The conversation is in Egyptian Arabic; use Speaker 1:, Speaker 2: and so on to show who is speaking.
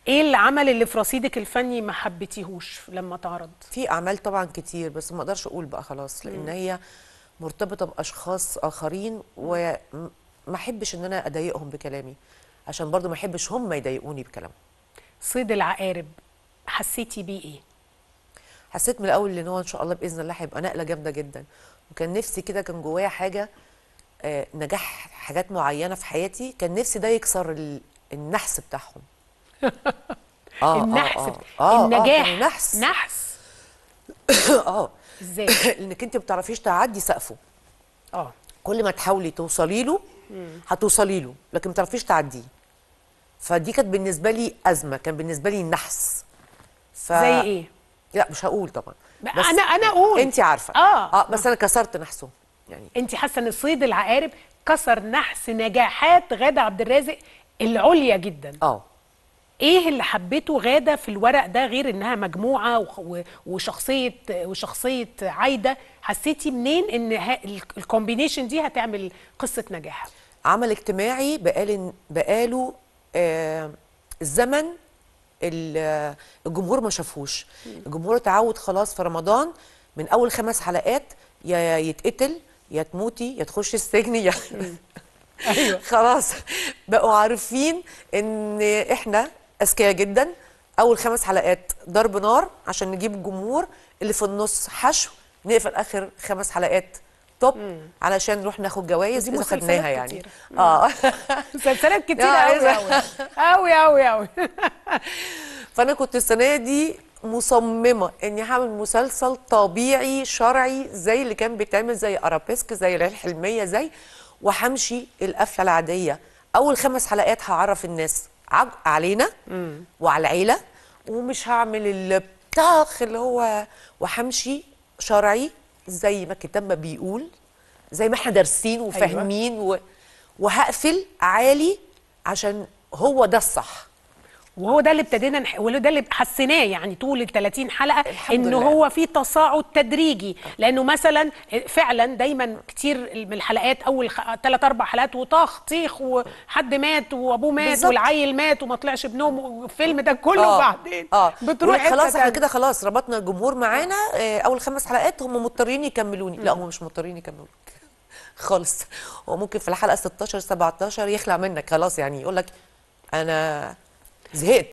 Speaker 1: ايه العمل اللي في رصيدك الفني ما حبيتيهوش لما اتعرض
Speaker 2: في اعمال طبعا كتير بس ما اقدرش اقول بقى خلاص لان هي مرتبطه باشخاص اخرين وما احبش ان انا اضايقهم بكلامي عشان برضو ما احبش هم يضايقوني بكلامهم
Speaker 1: صيد العقارب حسيتي بيه ايه
Speaker 2: حسيت من الاول ان هو ان شاء الله باذن الله هيبقى نقله جامده جدا وكان نفسي كده كان جوايا حاجه آه، نجاح حاجات معينه في حياتي كان نفسي ده يكسر ال- النحس بتاعهم آه،
Speaker 1: النحس
Speaker 2: آه، آه، آه،
Speaker 1: النجاح
Speaker 2: كان نحس
Speaker 1: نحس
Speaker 2: اه
Speaker 1: ازاي
Speaker 2: انك انت ما بتعرفيش تعدي سقفه
Speaker 1: اه
Speaker 2: كل ما تحاولي توصلي له هتوصلي له لكن ما تعرفيش تعديه فدي كانت بالنسبه لي ازمه كان بالنسبه لي نحس ف...
Speaker 1: زي ايه
Speaker 2: لا مش هقول طبعا
Speaker 1: انا انا اقول
Speaker 2: انت عارفه
Speaker 1: اه,
Speaker 2: اه بس انا كسرت نحسه يعني
Speaker 1: انت حاسه ان صيد العقارب كسر نحس نجاحات غاده عبد الرازق العليا جدا
Speaker 2: اه
Speaker 1: ايه اللي حبيته غاده في الورق ده غير انها مجموعه وخ- و- وشخصيه وشخصيه عايده حسيتي منين ان ها- ال- الكومبينيشن دي هتعمل قصه نجاح
Speaker 2: عمل اجتماعي بقال بقاله آه زمن ال- الجمهور ما شافوش الجمهور اتعود خلاص في رمضان من اول خمس حلقات يا يتقتل يا تموتي يا تخشي السجن يا
Speaker 1: ايوه
Speaker 2: خلاص بقوا عارفين ان احنا اذكياء جدا اول خمس حلقات ضرب نار عشان نجيب الجمهور اللي في النص حشو نقفل اخر خمس حلقات توب علشان نروح ناخد جوائز
Speaker 1: ودي
Speaker 2: اذا
Speaker 1: مسلسلات
Speaker 2: خدناها يعني
Speaker 1: كتيرة.
Speaker 2: اه
Speaker 1: مسلسلات كتير
Speaker 2: يا
Speaker 1: قوي
Speaker 2: عايزة.
Speaker 1: قوي قوي قوي قوي
Speaker 2: فانا كنت السنه دي مصممه اني هعمل مسلسل طبيعي شرعي زي اللي كان بيتعمل زي ارابيسك زي العيال الحلميه زي وهمشي القفله العاديه اول خمس حلقات هعرف الناس عج... علينا وعلى العيله ومش هعمل الطاخ اللي هو وهمشي شرعي زي ما الكتاب ما بيقول زي ما احنا دارسين وفاهمين و... وهقفل عالي عشان هو ده الصح
Speaker 1: وهو ده اللي ابتدينا نح... وده اللي حسيناه يعني طول ال 30 حلقه
Speaker 2: الحمد
Speaker 1: ان
Speaker 2: لله.
Speaker 1: هو في تصاعد تدريجي لانه مثلا فعلا دايما كتير من الحلقات اول ثلاث اربع حلقات وطخ طيخ وحد مات وابوه مات
Speaker 2: بالظبط.
Speaker 1: والعيل مات وما طلعش ابنهم والفيلم ده كله
Speaker 2: آه،
Speaker 1: وبعدين
Speaker 2: اه
Speaker 1: بتروح
Speaker 2: يقولك خلاص
Speaker 1: حتة
Speaker 2: احنا
Speaker 1: تانية.
Speaker 2: كده خلاص ربطنا الجمهور معانا آه، اول خمس حلقات هم مضطرين يكملوني لا هم مش مضطرين يكملوني خالص هو ممكن في الحلقه 16 17 يخلع منك خلاص يعني يقول لك انا زهقت